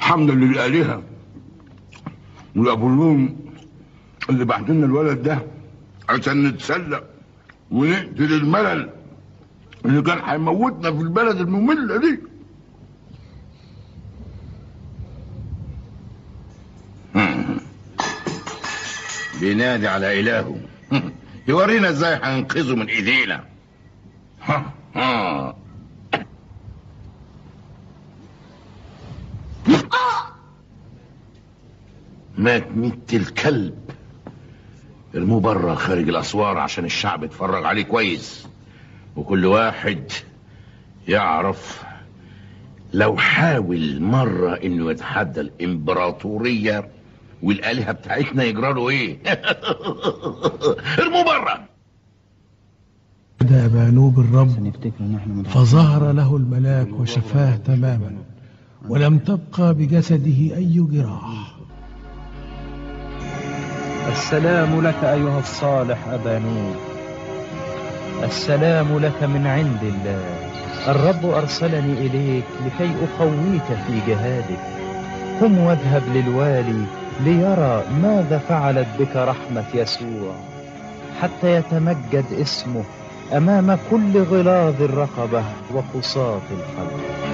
حمدا للآلهة والأبولون اللي بعت لنا الولد ده عشان نتسلى ونقتل الملل اللي كان هيموتنا في البلد المملة دي بينادي على إلهه يورينا ازاي هننقذه من ايدينا ها ها مات ميت الكلب ارموه بره خارج الاسوار عشان الشعب يتفرج عليه كويس وكل واحد يعرف لو حاول مرة انه يتحدى الامبراطورية والالهة بتاعتنا يجرى له ايه ارموه بره بدأ بأنوب الرب نفتكر ان احنا فظهر له الملاك وشفاه تماما ولم تبقى بجسده أي جراح السلام لك أيها الصالح أبا نور السلام لك من عند الله الرب أرسلني إليك لكي أقويك في جهادك قم واذهب للوالي ليرى ماذا فعلت بك رحمة يسوع حتى يتمجد اسمه أمام كل غلاظ الرقبة وقصاة القلب